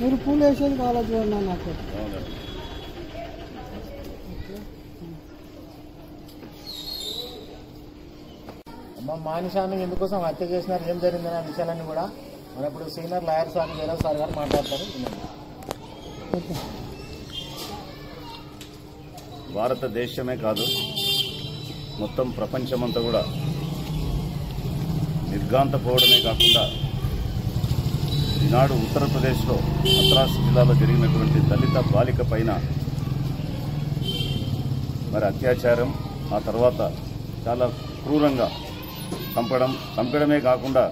మీరు పూలు వేసేది కావాలి చూడండి నాకు అమ్మ మానిషాన్ని ఎందుకోసం హత్య చేసినారు ఏం జరిగిందనే విషయాలన్నీ కూడా మన ఇప్పుడు senior lawyer sir Jayaraj sir గారు మాట్లాడతారు వినండి. భారతదేశమే కాదు మొత్తం ప్రపంచమంతా కూడా నిర్గాంతపోవడమే కాకుండా ఈనాడు ఉత్తరప్రదేశ్లో మద్రాసు జిల్లాలో జరిగినటువంటి దళిత బాలిక పైన మరి అత్యాచారం ఆ తర్వాత చాలా క్రూరంగా చంపడం చంపడమే కాకుండా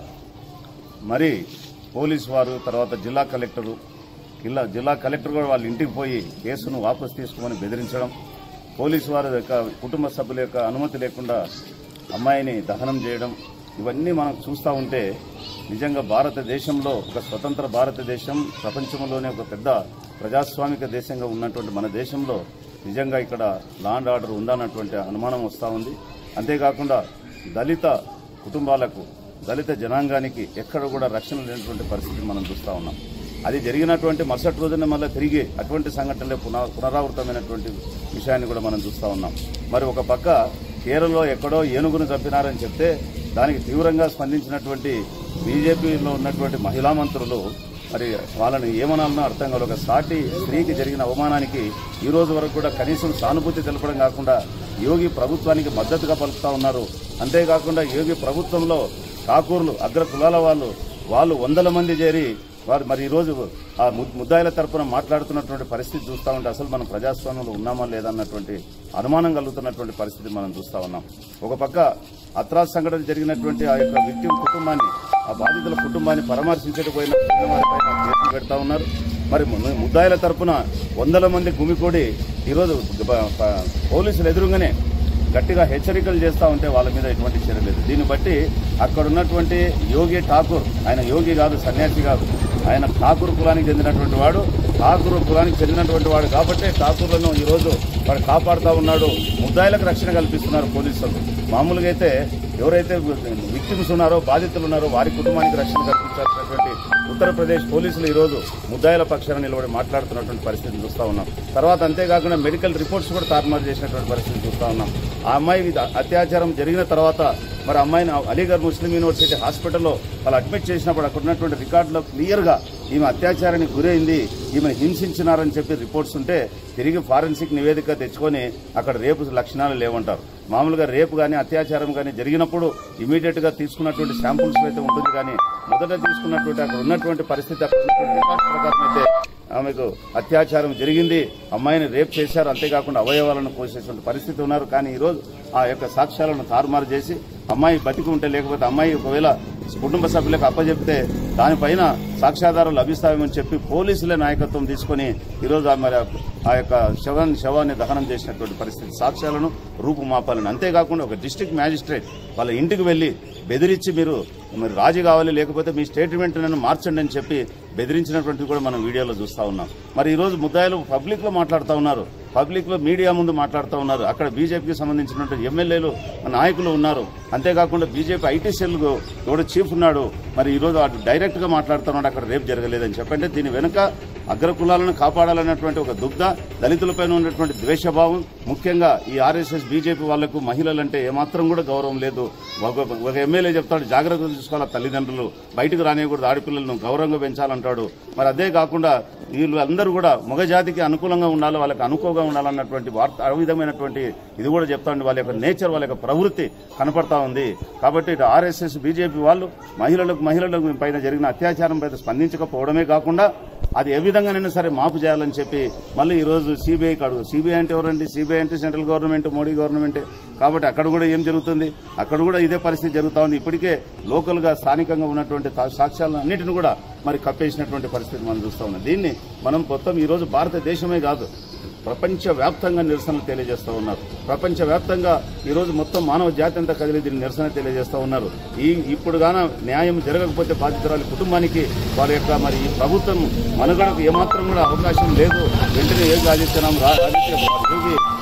మరి పోలీసు వారు తర్వాత జిల్లా కలెక్టరు జిల్లా జిల్లా కలెక్టర్ కూడా వాళ్ళ ఇంటికి పోయి కేసును వాపసు తీసుకోమని బెదిరించడం పోలీసు వారి యొక్క కుటుంబ సభ్యుల యొక్క అనుమతి లేకుండా అమ్మాయిని దహనం చేయడం ఇవన్నీ మనం చూస్తూ ఉంటే నిజంగా భారతదేశంలో ఒక స్వతంత్ర భారతదేశం ప్రపంచంలోనే ఒక పెద్ద ప్రజాస్వామిక దేశంగా ఉన్నటువంటి మన దేశంలో నిజంగా ఇక్కడ లాండ్ ఆర్డర్ ఉందన్నటువంటి అనుమానం వస్తూ ఉంది అంతేకాకుండా దళిత కుటుంబాలకు దళిత జనాంగానికి ఎక్కడ కూడా రక్షణ లేనటువంటి పరిస్థితిని మనం చూస్తూ ఉన్నాం అది జరిగినటువంటి మరుసటి రోజున మళ్ళీ తిరిగి అటువంటి సంఘటనలే పున పునరావృతమైనటువంటి విషయాన్ని కూడా మనం చూస్తూ ఉన్నాం మరి ఒక పక్క కేరళలో ఎక్కడో ఏనుగును చంపినారని చెప్తే దానికి తీవ్రంగా స్పందించినటువంటి బీజేపీలో ఉన్నటువంటి మహిళా మంత్రులు మరి వాళ్ళని ఏమనాలనో అర్థం కాదు ఒక సాటి స్త్రీకి జరిగిన అవమానానికి ఈ రోజు వరకు కూడా కనీసం సానుభూతి తెలపడం కాకుండా యోగి ప్రభుత్వానికి మద్దతుగా పలుకుతా ఉన్నారు అంతేకాకుండా యోగి ప్రభుత్వంలో ఠాకూర్లు అగ్ర కులాల వాళ్ళు వాళ్ళు వందల మంది చేరి వారు మరి ఈరోజు ఆ ము- ముద్దాయిల తరపున మాట్లాడుతున్నటువంటి పరిస్థితి చూస్తా ఉంటే అసలు మనం ప్రజాస్వామ్యంలో ఉన్నామా లేదన్నటువంటి అనుమానం కలుగుతున్నటువంటి పరిస్థితి మనం చూస్తా ఉన్నాం ఒక పక్క అత్రాస్ సంఘటన జరిగినటువంటి ఆ యొక్క వ్యక్తి కుటుంబాన్ని ఆ బాధితుల కుటుంబాన్ని పరామర్శించడానికి పోయిన వారిపైన కేసులు పెడతా ఉన్నారు మరి ము- ముద్దాయిల తరపున వందల మంది గుమికూడి ఈరోజు బ- ప- పోలీసులు ఎదురుగానే గట్టిగా హెచ్చరికలు చేస్తా ఉంటే వాళ్ళ మీద ఎటువంటి చర్య లేదు దీన్ని బట్టి అక్కడ ఉన్నటువంటి యోగి ఠాకూర్ ఆయన యోగి కాదు సన్యాసి కాదు ఆయన ఠాకూర్ కులానికి చెందినటువంటి వాడు ఠాకూర్ కులానికి చెందినటువంటి వాడు కాబట్టి ఠాకూర్లను ఈ రోజు వాడు కాపాడుతా ఉన్నాడు ముద్దాయిలకు రక్షణ కల్పిస్తున్నారు పోలీసులు మామూలుగా అయితే ఎవరైతే విక్టిమ్స్ ఉన్నారో బాధితులు ఉన్నారో వారి కుటుంబానికి రక్షణ కల్పించాల్సినటువంటి ఉత్తరప్రదేశ్ పోలీసులు ఈ రోజు ముద్దాయిల పక్షాన నిలబడి మాట్లాడుతున్నటువంటి పరిస్థితిని చూస్తా ఉన్నాం తర్వాత అంతేకాకుండా మెడికల్ రిపోర్ట్స్ కూడా తారుమారు చేసినటువంటి పరిస్థితిని చూస్తా ఉన్నాం ఆ అమ్మాయి మీద అత్యాచారం జరిగిన తర్వాత మరి అమ్మాయిని అలీగఢ్ ముస్లిం యూనివర్సిటీ హాస్పిటల్లో వాళ్ళు అడ్మిట్ చేసినప్పుడు అక్కడ ఉన్నటువంటి రికార్డులో క్లియర్ గా ఈమె అత్యాచారానికి గురైంది ఈమెను హింసించినారని చెప్పి రిపోర్ట్స్ ఉంటే తిరిగి ఫారెన్సిక్ నివేదిక తెచ్చుకొని అక్కడ రేపు లక్షణాలు లేవంటారు మామూలుగా రేపు కానీ అత్యాచారం కానీ జరిగినప్పుడు ఇమీడియట్ గా తీసుకున్నటువంటి శాంపుల్స్ అయితే ఉంటుంది కానీ మొదట తీసుకున్నటువంటి అక్కడ ఉన్నటువంటి పరిస్థితి అక్కడ ఉన్నటువంటి రికార్డ్స్ ప్రకారం అయితే ఆమెకు అత్యాచారం జరిగింది అమ్మాయిని రేప్ చేశారు అంతేకాకుండా అవయవాలను కోసేటువంటి పరిస్థితి ఉన్నారు కానీ ఈరోజు ఆ యొక్క సాక్ష్యాలను తారుమారు చేసి అమ్మాయి బతికి ఉంటే లేకపోతే అమ్మాయి ఒకవేళ కుటుంబ సభ్యులకు అప్పచెప్తే దానిపైన సాక్ష్యాధారాలు లభిస్తామని చెప్పి పోలీసులే నాయకత్వం తీసుకొని ఈరోజు ఆ మరి ఆ యొక్క శవాన్ని శవాన్ని దహనం చేసినటువంటి పరిస్థితి సాక్ష్యాలను రూపుమాపాలని అంతేకాకుండా ఒక డిస్టిక్ మ్యాజిస్ట్రేట్ వాళ్ళ ఇంటికి వెళ్లి బెదిరించి మీరు మరి రాజీ కావాలి లేకపోతే మీ స్టేట్మెంట్ నన్ను మార్చండి అని చెప్పి బెదిరించినటువంటిది కూడా మనం వీడియోలో చూస్తా ఉన్నాం మరి ఈ రోజు ముద్దాయిలు పబ్లిక్ లో మాట్లాడుతూ ఉన్నారు పబ్లిక్ లో మీడియా ముందు మాట్లాడుతూ ఉన్నారు అక్కడ బీజేపీకి సంబంధించినటువంటి ఎమ్మెల్యేలు నాయకులు ఉన్నారు అంతేకాకుండా బీజేపీ ఐటీ సెల్ ఎవడో చీఫ్ ఉన్నాడు మరి ఈ రోజు అటు డైరెక్ట్ గా మాట్లాడుతున్నాడు అక్కడ రేపు జరగలేదని చెప్పంటే దీని వెనుక అగ్ర కులాలను కాపాడాలన్నటువంటి ఒక దుగ్ధ దళితులపైన ఉన్నటువంటి ద్వేషభావం ముఖ్యంగా ఈ ఆర్ఎస్ఎస్ బీజేపీ వాళ్లకు మహిళలంటే ఏమాత్రం కూడా గౌరవం లేదు ఒక ఒక ఎమ్మెల్యే చెప్తాడు జాగ్రత్తలు చూసుకోవాలి తల్లిదండ్రులు బయటకు రానియకూడదు ఆడపిల్లలను గౌరవంగా పెంచాలంటాడు మరి అదే కాకుండా వీళ్ళు అందరూ కూడా మగజాతికి అనుకూలంగా ఉండాలి వాళ్ళకి అనుకోగా ఉండాలన్నటువంటి వార్త ఆ విధమైనటువంటి ఇది కూడా చెప్తాండి వాళ్ళ యొక్క నేచర్ వాళ్ళ యొక్క ప్రవృత్తి కనపడతా ఉంది కాబట్టి ఇటు ఆర్ఎస్ఎస్ బీజేపీ వాళ్ళు మహిళలకు మహిళలకు పైన జరిగిన అత్యాచారం పైన స్పందించకపోవడమే కాకుండా అది ఏ విధంగానైనా సరే మాపు చేయాలని చెప్పి మళ్ళీ ఈ రోజు సిబిఐ అడుగు సిబిఐ అంటే ఎవరండి సిబిఐ అంటే సెంట్రల్ గవర్నమెంట్ మోడీ గవర్నమెంట్ కాబట్టి అక్కడ కూడా ఏం జరుగుతుంది అక్కడ కూడా ఇదే పరిస్థితి జరుగుతా ఉంది ఇప్పటికే లోకల్ గా స్థానికంగా ఉన్నటువంటి తా- సాక్ష్యాలను అన్నిటిని కూడా మరి కప్పేసినటువంటి పరిస్థితి మనం చూస్తా ఉన్నాం దీన్ని మనం మొత్తం ఈ రోజు భారతదేశమే కాదు ప్రపంచ వ్యాప్తంగా నిరసనలు తెలియజేస్తూ ఉన్నారు ప్రపంచ వ్యాప్తంగా ఈ రోజు మొత్తం మానవ జాతి అంతా కదిలి దీన్ని నిరసన తెలియజేస్తూ ఉన్నారు ఈ ఇప్పుడు గాన న్యాయం జరగకపోతే బాధితురాలి కుటుంబానికి వారి యొక్క మరి ఈ ప్రభుత్వం మనుగడకు ఏమాత్రం కూడా అవకాశం లేదు వెంటనే యోగి ఆదిత్యనాథ్ రా- ఆదిత్య యోగి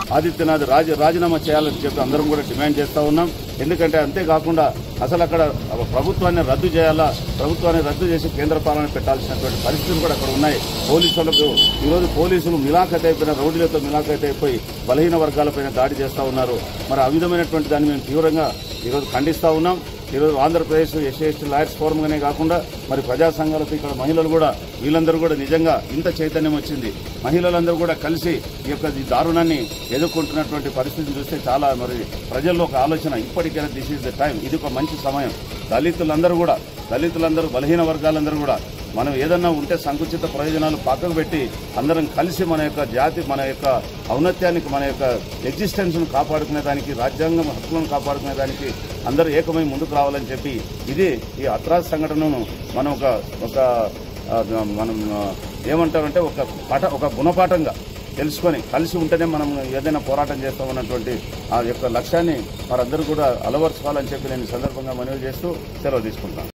ఆదిత్యనాథ్ రాజ రాజీనామా చేయాలని చెప్పి అందరం కూడా డిమాండ్ చేస్తా ఉన్నాం ఎందుకంటే అంతేకాకుండా అసలు అక్కడ ప్రభుత్వాన్ని రద్దు చేయాలా ప్రభుత్వాన్ని రద్దు చేసి కేంద్ర పాలన పెట్టాల్సినటువంటి పరిస్థితులు కూడా అక్కడ ఉన్నాయి పోలీసులకు ఈరోజు పోలీసులు మిలాఖత్ అయిపోయిన రౌడీలతో మిలాఖత్ అయిపోయి బలహీన వర్గాలపైన దాడి చేస్తా ఉన్నారు మరి ఆ విధమైనటువంటి దాన్ని మేము తీవ్రంగా ఈరోజు ఖండిస్తా ఉన్నాం ఈరోజు ఆంధ్రప్రదేశ్ ఎస్సీ ఎస్టీ లాయర్స్ ఫోరంగానే కాకుండా మరి ప్రజా సంఘాలతో ఇక్కడ మహిళలు కూడా వీళ్ళందరూ కూడా నిజంగా ఇంత చైతన్యం వచ్చింది మహిళలందరూ కూడా కలిసి ఈ యొక్క ఈ దారుణాన్ని ఎదుర్కొంటున్నటువంటి పరిస్థితిని చూస్తే చాలా మరి ప్రజల్లో ఒక ఆలోచన ఇప్పటికైనా దిస్ ఈజ్ ద టైం ఇది ఒక మంచి సమయం దళితులందరూ కూడా దళితులందరూ బలహీన వర్గాలందరూ కూడా మనం ఏదన్నా ఉంటే సంకుచిత ప్రయోజనాలు పక్కకు పెట్టి అందరం కలిసి మన యొక్క జాతి మన యొక్క ఔన్నత్యానికి మన యొక్క ఎగ్జిస్టెన్స్ ను కాపాడుకునే దానికి రాజ్యాంగం హక్కులను కాపాడుకునే దానికి అందరూ ఏకమై ముందుకు రావాలని చెప్పి ఇది ఈ అత్రాస్ సంఘటనను మనం ఒక ఒక ఆ, మనం ఆ, ఏమంటామంటే ఒక పట ఒక గుణపాఠంగా తెలుసుకొని కలిసి ఉంటేనే మనం ఏదైనా పోరాటం చేస్తామన్నటువంటి ఆ యొక్క లక్ష్యాన్ని వారందరూ కూడా అలవర్చుకోవాలని చెప్పి నేను ఈ సందర్భంగా మనవి చేస్తూ సెలవు తీసుకుంటాను